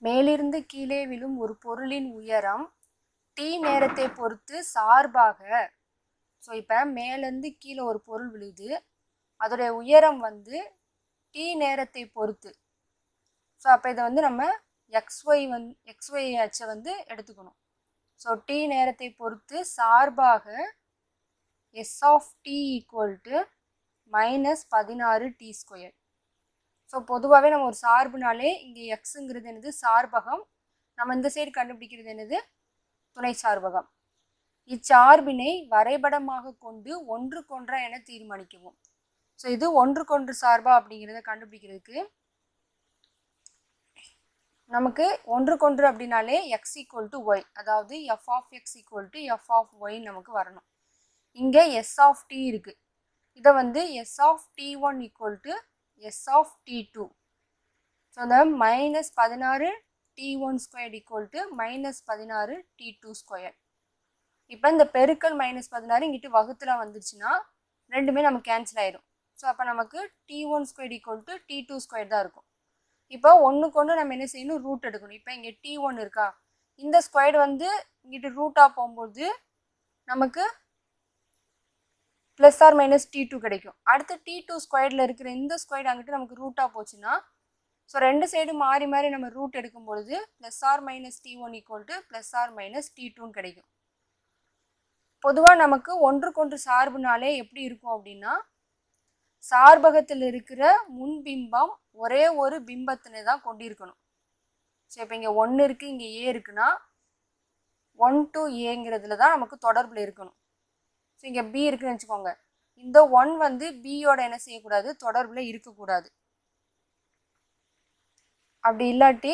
மேலிருந்து கீழே விழும் ஒரு பொருளின் உயரம் t நேரத்தை பொறுத்து சார்பாக ஸோ இப்போ மேலேருந்து கீழே ஒரு பொருள் விழுது அதோடைய உயரம் வந்து t நேரத்தை பொறுத்து ஸோ அப்போ இதை வந்து நம்ம xy வந் xy அச்சை வந்து எடுத்துக்கணும் ஸோ t நேரத்தை பொறுத்து சார்பாக S of T equal to minus பதினாறு டி ஸ்கொயர் ஸோ பொதுவாகவே நம்ம ஒரு சார்புனாலே இங்கே எக்ஸுங்கிறது என்னது சார்பகம் நம்ம இந்த சைடு கண்டுபிடிக்கிறது என்னது துணை சார்பகம் இச்சார்பினை வரைபடமாக கொண்டு ஒன்றுக்கொன்றா என தீர்மானிக்கவும் ஸோ இது ஒன்றுக்கொன்று சார்பா அப்படிங்கிறத கண்டுபிடிக்கிறதுக்கு நமக்கு ஒன்றுக்கொன்று அப்படின்னாலே எக்ஸ் ஈக்குவல் டு ஒய் அதாவது F of X equal to F of Y நமக்கு வரணும் இங்கே எஸ் ஆஃப் டி இருக்குது இதை வந்து S of T one equal to S of T two so அந்த மைனஸ் பதினாறு T one square equal to minus பதினாறு டி டூ ஸ்கொயர் இப்போ இந்த பெருக்கல் மைனஸ் பதினாறு இங்கிட்டு வகுத்துல வந்துருச்சுன்னா ரெண்டுமே நமக்கு கேன்சல் ஆயிடும் ஸோ அப்போ நமக்கு T one square equal to T two square தான் இருக்கும் இப்போ ஒன்றுக்கு ஒன்று நம்ம என்ன செய்யணும் ரூட் எடுக்கணும் இப்போ இங்கே டி ஒன் இருக்கா இந்த ஸ்கொயர் வந்து இங்கிட்டு ரூட்டாக போகும்போது நமக்கு plus or minus T two கிடைக்கும் அடுத்து டி டூ ஸ்கொயர்டில் இருக்கிற இந்த ஸ்கொயர் அங்கிட்டு நமக்கு ரூட்டாக போச்சுன்னா ஸோ ரெண்டு சைடு மாறி மாறி நம்ம ரூட் எடுக்கும் பொழுது plus or minus T one equal to plus or minus T டூன்னு கிடைக்கும் பொதுவாக நமக்கு ஒன்றுக்கொன்று சார்புனாலே எப்படி இருக்கும் அப்படின்னா சார்பகத்தில் இருக்கிற முன்பிம்பம் ஒரே ஒரு பிம்பத்தினை தான் கொண்டிருக்கணும் ஸோ இப்போ இங்கே ஒன்று இருக்குது இங்கே ஏ இருக்குன்னா ஒன் டு ஏங்கிறதுல தான் நமக்கு தொடர்பில் இருக்கணும் ஸோ இங்கே பி இருக்குன்னு வச்சுக்கோங்க இந்த ஒன் வந்து பியோட என்ன செய்யக்கூடாது தொடர்பில் இருக்கக்கூடாது அப்படி இல்லாட்டி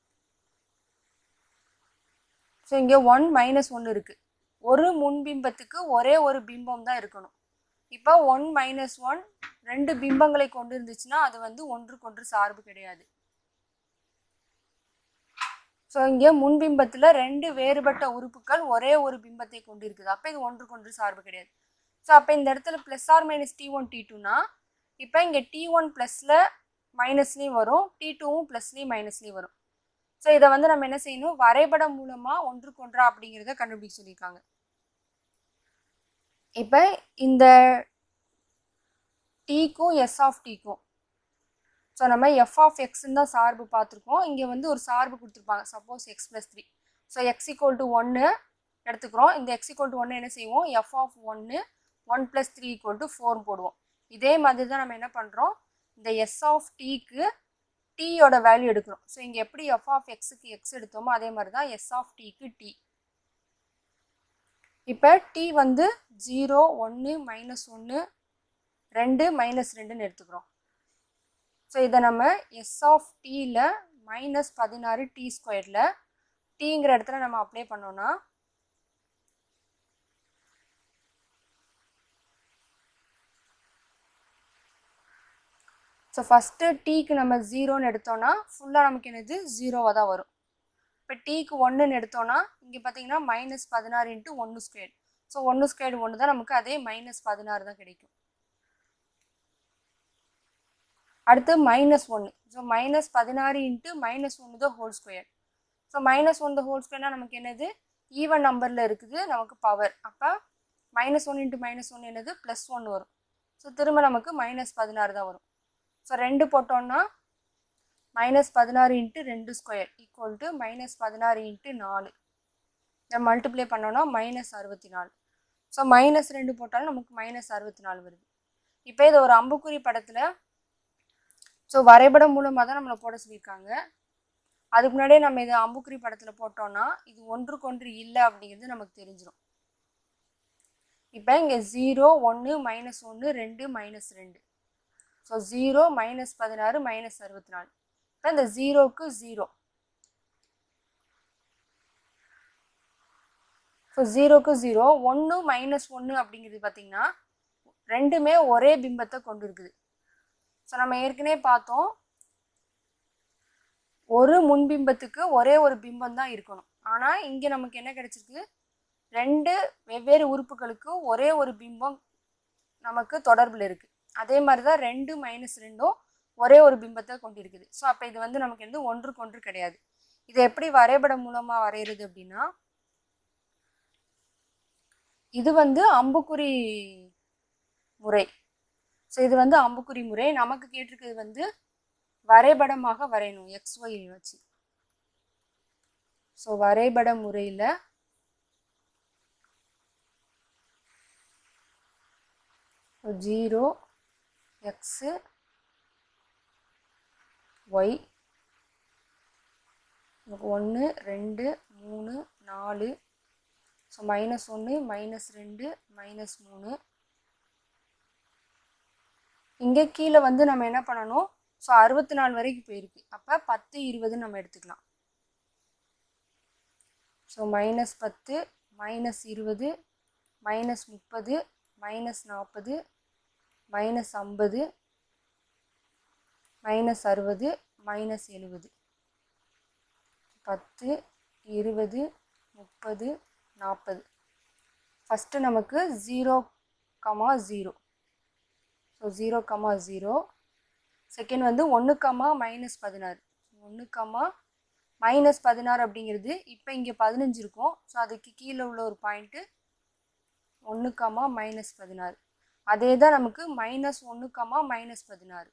ஸோ இங்கே ஒன் மைனஸ் ஒன்று இருக்குது ஒரு முன்பிம்பத்துக்கு ஒரே ஒரு பிம்பம் தான் இருக்கணும் இப்போ ஒன் மைனஸ் ஒன் ரெண்டு பிம்பங்களை கொண்டு இருந்துச்சுன்னா அது வந்து ஒன்றுக்கொன்று சார்பு கிடையாது ஸோ இங்கே முன்பிம்பத்தில் ரெண்டு வேறுபட்ட உறுப்புகள் ஒரே ஒரு பிம்பத்தை கொண்டு இருக்குது அப்போ இது ஒன்றுக்கொன்று சார்பு கிடையாது ஸோ அப்போ இந்த இடத்துல plus or minus T one T டூனா இப்போ இங்கே டி ஒன் ப்ளஸில் மைனஸ்லேயும் வரும் டி டூவும் ப்ளஸ்லேயும் மைனஸ்லேயும் வரும் ஸோ இதை வந்து நம்ம என்ன செய்யணும் வரைபடம் மூலமாக ஒன்றுக்கொன்றா அப்படிங்கிறத கண்டுபிடிக்க சொல்லியிருக்காங்க இப்போ இந்த டீக்கும் எஸ் ஆஃப் டீக்கும் ஸோ நம்ம எஃப் ஆஃப் எக்ஸ்ன்னு தான் சார்பு பார்த்துருக்கோம் இங்கே வந்து ஒரு சார்பு கொடுத்துருப்பாங்க suppose X plus three so X equal to ஒன்று எடுத்துக்கிறோம் இந்த எக்ஸ் ஈக்குவல் டு ஒன்று என்ன செய்வோம் எஃப் ஆஃப் ஒன்று one plus three equal to four போடுவோம் இதே மாதிரி தான் நம்ம என்ன பண்ணுறோம் இந்த எஸ் ஆஃப் டீக்கு டீயோட வேல்யூ எடுக்கிறோம் ஸோ இங்கே எப்படி எஃப் ஆஃப் எக்ஸுக்கு எக்ஸ் எடுத்தோமோ அதே மாதிரி தான் எஸ் ஆஃப் டீக்கு டி இப்போ டி வந்து ஜீரோ ஒன்று மைனஸ் ஒன்று ரெண்டு மைனஸ் ரெண்டுன்னு எடுத்துக்கிறோம் ஸோ இதை நம்ம எஸ் ஆஃப் டீயில் மைனஸ் பதினாறு டி ஸ்கொயரில் டீங்கிற இடத்துல நம்ம அப்ளை பண்ணோன்னா ஸோ ஃபஸ்ட்டு டீக்கு நம்ம ஜீரோன்னு எடுத்தோன்னா ஃபுல்லாக நமக்கு என்னது ஜீரோவாக தான் வரும் இப்போ டீக்கு ஒன்றுன்னு எடுத்தோன்னா இங்கே பார்த்தீங்கன்னா மைனஸ் பதினாறு இன்ட்டு ஒன்று ஸ்கொயர் ஸோ ஒன்று ஸ்கொயர் ஒன்று தான் நமக்கு அதே மைனஸ் பதினாறு தான் கிடைக்கும் அடுத்து மைனஸ் ஒன்று ஸோ மைனஸ் பதினாறு இன்ட்டு மைனஸ் ஒன்று தான் whole square so minus one whole ஸ்கொயர்னா நமக்கு என்னது ஈவன் நம்பரில் இருக்குது நமக்கு பவர் அப்போ minus one into minus one என்னது ப்ளஸ் ஒன் வரும் ஸோ திரும்ப நமக்கு மைனஸ் பதினாறு தான் வரும் ஸோ ரெண்டு போட்டோம்னா மைனஸ் பதினாறு இன்ட்டு ரெண்டு ஸ்கொயர் ஈக்குவல் டு மைனஸ் பதினாறு இன்ட்டு நாலு இதை மல்டிப்ளை பண்ணோன்னா மைனஸ் அறுபத்தி நாலு ஸோ மைனஸ் ரெண்டு போட்டாலும் நமக்கு மைனஸ் அறுபத்தி நாலு வருது இப்போ இது ஒரு அம்புக்குறி படத்தில் ஸோ வரைபடம் மூலமாக தான் நம்மளை போட சொல்லியிருக்காங்க அதுக்கு முன்னாடியே நம்ம இதை அம்புக்குறி படத்தில் போட்டோம்னா இது ஒன்றுக்கொன்று இல்லை அப்படிங்கிறது நமக்கு தெரிஞ்சிடும் இப்போ இங்கே ஜீரோ ஒன்று மைனஸ் ஒன்று ரெண்டு மைனஸ் ரெண்டு ஸோ ஜீரோ மைனஸ் பதினாறு மைனஸ் அறுபத்தி நாலு இப்போ இந்த ஜீரோக்கு ஜீரோ ஸோ ஜீரோக்கு ஜீரோ ஒன்று மைனஸ் ஒன்று அப்படிங்கிறது பார்த்தீங்கன்னா ரெண்டுமே ஒரே பிம்பத்தை கொண்டு இருக்குது ஸோ நம்ம ஏற்கனவே பார்த்தோம் ஒரு முன்பிம்பத்துக்கு ஒரே ஒரு பிம்பம் தான் இருக்கணும் ஆனால் இங்கே நமக்கு என்ன கிடைச்சிருக்கு ரெண்டு வெவ்வேறு உறுப்புகளுக்கு ஒரே ஒரு பிம்பம் நமக்கு தொடர்பில் இருக்குது அதே மாதிரி தான் ரெண்டு மைனஸ் ரெண்டும் ஒரே ஒரு பிம்பத்தை கொண்டிருக்குது ஸோ அப்போ இது வந்து நமக்கு வந்து ஒன்றுக்கு ஒன்று கிடையாது இதை எப்படி வரைபடம் மூலமாக வரைகிறது அப்படின்னா இது வந்து அம்புக்குறி முறை ஸோ இது வந்து அம்புக்குறி முறை நமக்கு கேட்டிருக்கிறது வந்து வரைபடமாக வரையணும் எக்ஸ் ஒய் வச்சு ஸோ வரைபட முறையில் ஜீரோ எக்ஸு ஒய் நமக்கு ஒன்று ரெண்டு மூணு நாலு ஸோ மைனஸ் ஒன்று மைனஸ் ரெண்டு மைனஸ் மூணு இங்கே கீழே வந்து நம்ம என்ன பண்ணணும் ஸோ அறுபத்தி நாலு வரைக்கும் போயிருக்கு அப்போ பத்து இருபதுன்னு நம்ம எடுத்துக்கலாம் ஸோ மைனஸ் பத்து மைனஸ் இருபது மைனஸ் முப்பது மைனஸ் நாற்பது மைனஸ் ஐம்பது மைனஸ் அறுபது மைனஸ் எழுபது பத்து இருபது முப்பது நாற்பது ஃபஸ்ட்டு நமக்கு zero comma zero so zero comma zero second வந்து ஒன்று கமா மைனஸ் பதினாறு ஒன்று கமா மைனஸ் பதினாறு அப்படிங்கிறது இப்போ இங்கே பதினஞ்சு இருக்கும் ஸோ அதுக்கு கீழே உள்ள ஒரு பாயிண்ட்டு ஒன்று கமா மைனஸ் பதினாறு அதே தான் நமக்கு மைனஸ் ஒன்று கமா மைனஸ் பதினாறு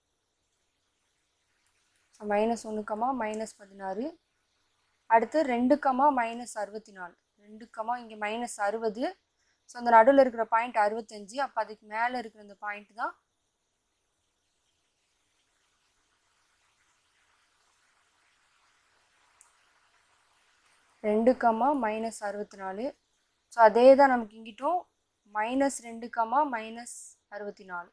ஸோ மைனஸ் ஒன்று கமா மைனஸ் பதினாறு அடுத்து ரெண்டு கமா மைனஸ் அறுபத்தி நாலு ரெண்டு கமா இங்கே மைனஸ் அறுபது ஸோ அந்த நடுவில் இருக்கிற பாயிண்ட் அறுபத்தஞ்சு அப்போ அதுக்கு மேலே இருக்கிற இந்த பாயிண்ட் தான் ரெண்டு கமா மைனஸ் அறுபத்தி நாலு ஸோ அதே தான் நமக்கு இங்கிட்டும் மைனஸ் ரெண்டு கமா மைனஸ் அறுபத்தி நாலு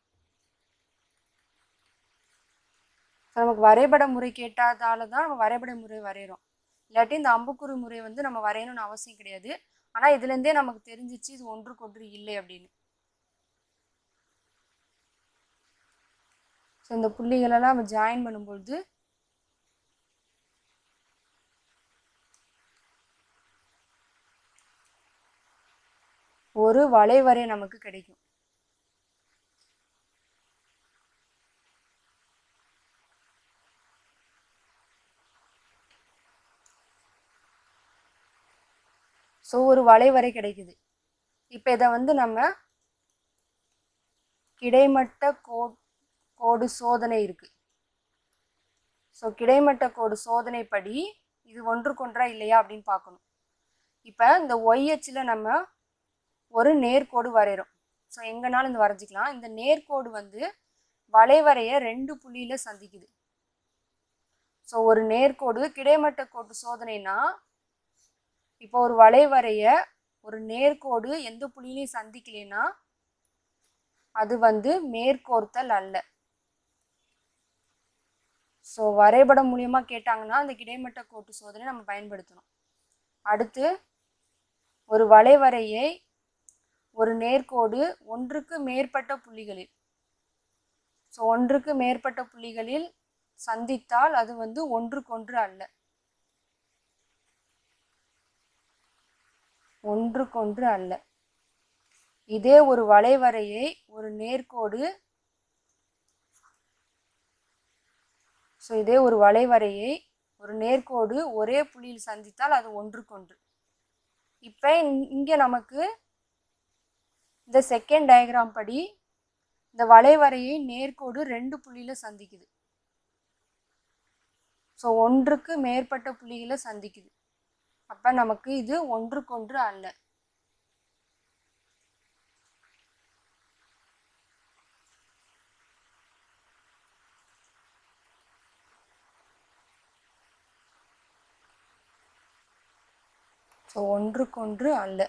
ஸோ நமக்கு வரைபட முறை கேட்டாதால தான் நம்ம வரைபட முறை வரைகிறோம் இல்லாட்டி இந்த அம்புக்குறி முறை வந்து நம்ம வரையணும்னு அவசியம் கிடையாது ஆனால் இதுலேருந்தே நமக்கு தெரிஞ்சிச்சு இது ஒன்றுக்கு ஒன்று இல்லை அப்படின்னு ஸோ இந்த புள்ளிகளெல்லாம் நம்ம ஜாயின் பண்ணும்பொழுது ஒரு வளைவரை நமக்கு கிடைக்கும் ஸோ ஒரு வளைவரை கிடைக்குது இப்போ இதை வந்து நம்ம கிடைமட்ட கோ கோடு சோதனை இருக்கு ஸோ கிடைமட்ட கோடு சோதனைப்படி இது ஒன்றுக்கொன்றா இல்லையா அப்படின்னு பார்க்கணும் இப்போ இந்த ஒய்ஹெச்சில் நம்ம ஒரு நேர்கோடு வரைகிறோம் ஸோ எங்கனாலும் இந்த வரைஞ்சிக்கலாம் இந்த நேர்கோடு வந்து வளைவரையை ரெண்டு புள்ளியில் சந்திக்குது ஸோ ஒரு நேர்கோடு கிடைமட்ட கோட்டு சோதனைனா இப்போ ஒரு வளைவரைய ஒரு நேர்கோடு எந்த புள்ளியிலையும் சந்திக்கலைன்னா அது வந்து மேற்கோர்த்தல் அல்ல ஸோ வரைபடம் மூலியமா கேட்டாங்கன்னா அந்த கிடைமட்ட கோட்டு சோதனை நம்ம பயன்படுத்தணும் அடுத்து ஒரு வளைவரையை ஒரு நேர்கோடு ஒன்றுக்கு மேற்பட்ட புள்ளிகளில் ஸோ ஒன்றுக்கு மேற்பட்ட புள்ளிகளில் சந்தித்தால் அது வந்து ஒன்றுக்கொன்று அல்ல ஒன்றுக்கொன்று அல்ல இதே ஒரு வளைவரையை ஒரு நேர்கோடு ஸோ இதே ஒரு வளைவரையை ஒரு நேர்கோடு ஒரே புள்ளியில் சந்தித்தால் அது ஒன்றுக்கொன்று இப்போ இங்கே நமக்கு இந்த செகண்ட் டயக்ராம் படி இந்த வளைவரையை நேர்கோடு ரெண்டு புள்ளியில் சந்திக்குது ஸோ ஒன்றுக்கு மேற்பட்ட புள்ளிகளை சந்திக்குது அப்போ நமக்கு இது ஒன்றுக்கொன்று அல்ல ஸோ ஒன்றுக்கொன்று அல்ல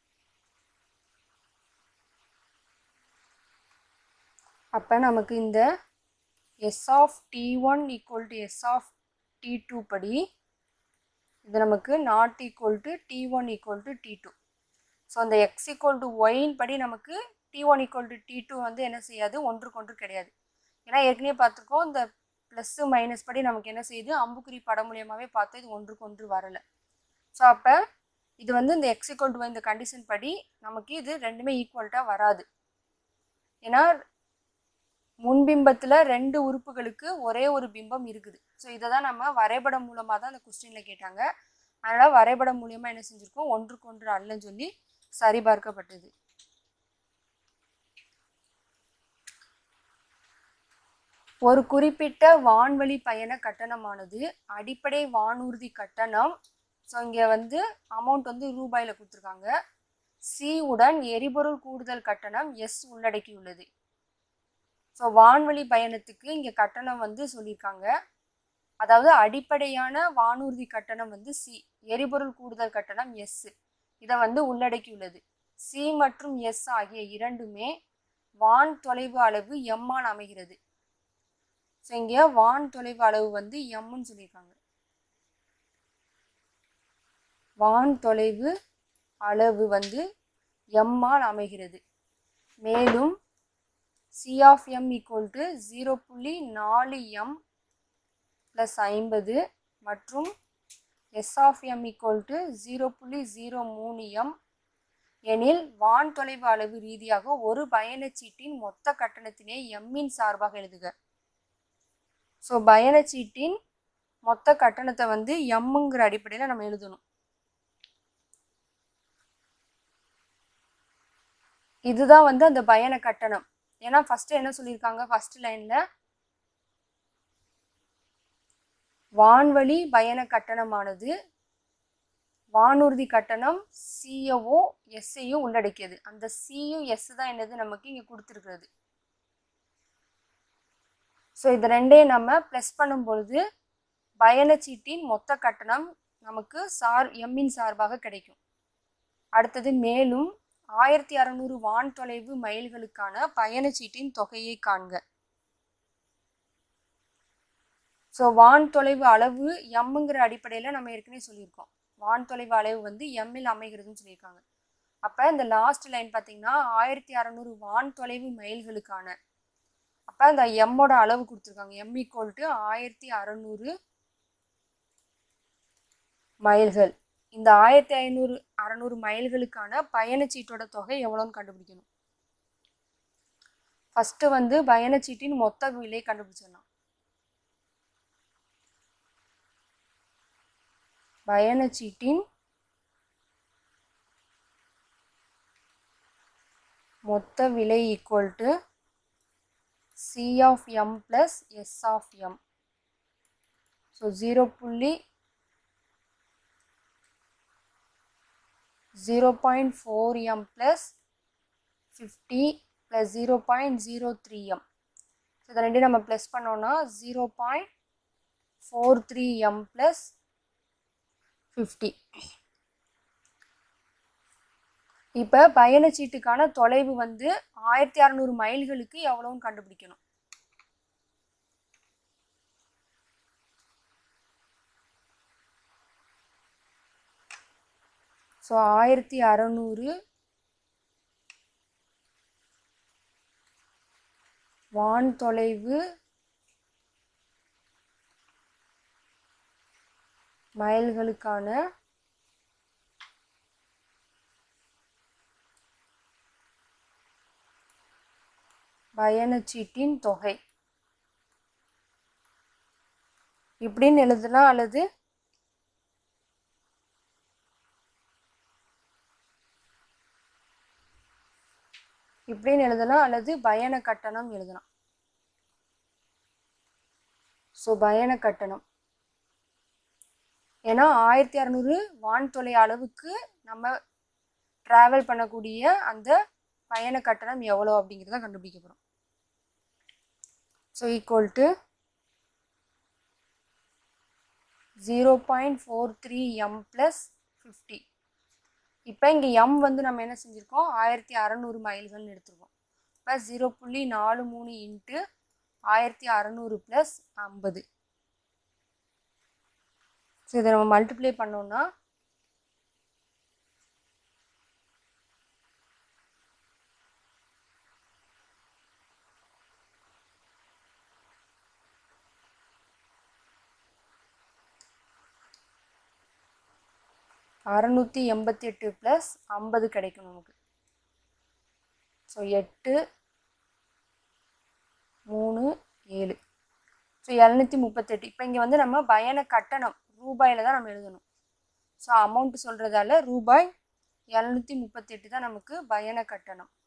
அப்போ நமக்கு இந்த S of T one equal to S of T two படி இது நமக்கு not equal to T one equal to T two so அந்த எக்ஸ் ஈக்குவல் டு ஒயின் படி நமக்கு T one equal to T two வந்து என்ன செய்யாது ஒன்றுக்கொன்று கிடையாது ஏன்னா ஏற்கனவே பார்த்துருக்கோம் இந்த ப்ளஸ்ஸு மைனஸ் படி நமக்கு என்ன செய்யுது அம்புக்குறி படம் மூலியமாகவே பார்த்தோம் இது ஒன்றுக்கொன்று வரலை ஸோ அப்போ இது வந்து இந்த எக்ஸ் ஈக்குவல் டு இந்த கண்டிஷன் படி நமக்கு இது ரெண்டுமே ஈக்குவல்ட்டாக வராது ஏன்னா முன்பிம்பத்தில் ரெண்டு உறுப்புகளுக்கு ஒரே ஒரு பிம்பம் இருக்குது ஸோ இதை தான் நம்ம வரைபடம் மூலமாக தான் அந்த கொஸ்டினில் கேட்டாங்க அதனால் வரைபடம் மூலியமாக என்ன செஞ்சுருக்கோம் ஒன்றுக்கு ஒன்று அல்லன்னு சொல்லி சரிபார்க்கப்பட்டது ஒரு குறிப்பிட்ட வான்வழி பயண கட்டணமானது அடிப்படை வானூர்தி கட்டணம் ஸோ இங்கே வந்து அமௌண்ட் வந்து ரூபாயில் கொடுத்துருக்காங்க சி உடன் எரிபொருள் கூடுதல் கட்டணம் எஸ் உள்ளடக்கியுள்ளது ஸோ வான்வழி பயணத்துக்கு இங்கே கட்டணம் வந்து சொல்லியிருக்காங்க அதாவது அடிப்படையான வானூர்தி கட்டணம் வந்து சி எரிபொருள் கூடுதல் கட்டணம் எஸ் இதை வந்து உள்ளடக்கியுள்ளது சி மற்றும் எஸ் ஆகிய இரண்டுமே வான் தொலைவு அளவு எம்மால் அமைகிறது ஸோ இங்கே வான் தொலைவு அளவு வந்து எம்னு சொல்லியிருக்காங்க வான் தொலைவு அளவு வந்து எம்மால் அமைகிறது மேலும் C of M equal to zero புள்ளி நாலு எம் ப்ளஸ் ஐம்பது மற்றும் S of M equal to zero புள்ளி ஜீரோ மூணு எம் எனில் வான் தொலைவு அளவு ரீதியாக ஒரு பயணச்சீட்டின் மொத்த கட்டணத்தினை எம்மின் சார்பாக எழுதுக ஸோ பயணச்சீட்டின் மொத்த கட்டணத்தை வந்து எம்முங்கிற அடிப்படையில் நம்ம எழுதணும் இதுதான் வந்து அந்த பயண கட்டணம் ஏன்னா ஃபர்ஸ்ட் என்ன சொல்லியிருக்காங்க ஃபர்ஸ்ட் லைன்ல வான்வழி பயண கட்டணமானது வானூர்தி கட்டணம் சியவோ எஸ்ஐயும் உள்ளடக்கியது அந்த சியும் எஸ் தான் என்னது நமக்கு இங்கே கொடுத்துருக்கிறது ஸோ இது ரெண்டையும் நம்ம ப்ளஸ் பண்ணும் பொழுது பயணச்சீட்டின் மொத்த கட்டணம் நமக்கு சார் எம்மின் சார்பாக கிடைக்கும் அடுத்தது மேலும் ஆயிரத்தி அறநூறு வான் தொலைவு மைல்களுக்கான பயணச்சீட்டின் தொகையை காண்க ஸோ வான் தொலைவு அளவு எம்முங்கிற அடிப்படையில் நம்ம ஏற்கனவே சொல்லியிருக்கோம் வான் தொலைவு அளவு வந்து எம்மில் அமைகிறதுன்னு சொல்லியிருக்காங்க அப்போ இந்த லாஸ்ட் லைன் பார்த்தீங்கன்னா ஆயிரத்தி அறநூறு வான் தொலைவு மைல்களுக்கான அப்போ இந்த எம்மோட அளவு கொடுத்துருக்காங்க எம் ஈக்குவல் டு ஆயிரத்தி அறநூறு மைல்கள் இந்த ஆயிரத்தி ஐநூறு அறநூறு மைல்களுக்கான பயணச்சீட்டோட தொகை எவ்வளோன்னு கண்டுபிடிக்கணும் ஃபஸ்ட்டு வந்து பயணச்சீட்டின் மொத்த விலை கண்டுபிடிச்சிடலாம் பயணச்சீட்டின் மொத்த விலை equal to C of M plus S of M so zero புள்ளி zero point four M plus fifty plus zero point zero three M so இதை ரெண்டையும் நம்ம ப்ளஸ் பண்ணோன்னா zero point four three M plus fifty இப்போ பயணச்சீட்டுக்கான தொலைவு வந்து ஆயிரத்தி அறநூறு மைல்களுக்கு எவ்வளோன்னு கண்டுபிடிக்கணும் ஸோ ஆயிரத்தி அறநூறு வான் தொலைவு மைல்களுக்கான பயணச்சீட்டின் தொகை இப்படின்னு எழுதலாம் அல்லது இப்படின்னு எழுதலாம் அல்லது பயண கட்டணம் எழுதலாம் ஸோ பயண கட்டணம் ஏன்னா ஆயிரத்தி அறநூறு வான் தொலை அளவுக்கு நம்ம ட்ராவல் பண்ணக்கூடிய அந்த பயண கட்டணம் எவ்வளோ அப்படிங்கிறத கண்டுபிடிக்க போகிறோம் so equal to zero point four three M plus fifty இப்போ இங்கே எம் வந்து நம்ம என்ன செஞ்சுருக்கோம் ஆயிரத்தி அறநூறு மைல்கள்னு எடுத்துருக்கோம் இப்போ ஜீரோ புள்ளி நாலு மூணு இன்ட்டு ஆயிரத்தி அறநூறு ப்ளஸ் ஐம்பது ஸோ இதை நம்ம மல்டிப்ளை பண்ணோம்னா அறநூற்றி எண்பத்தி எட்டு ப்ளஸ் ஐம்பது கிடைக்கும் நமக்கு ஸோ எட்டு மூணு ஏழு ஸோ எழுநூற்றி முப்பத்தெட்டு இப்போ இங்கே வந்து நம்ம பயண கட்டணம் ரூபாயில் தான் நம்ம எழுதணும் ஸோ அமௌண்ட் சொல்கிறதால ரூபாய் எழுநூற்றி முப்பத்தெட்டு தான் நமக்கு பயண கட்டணம்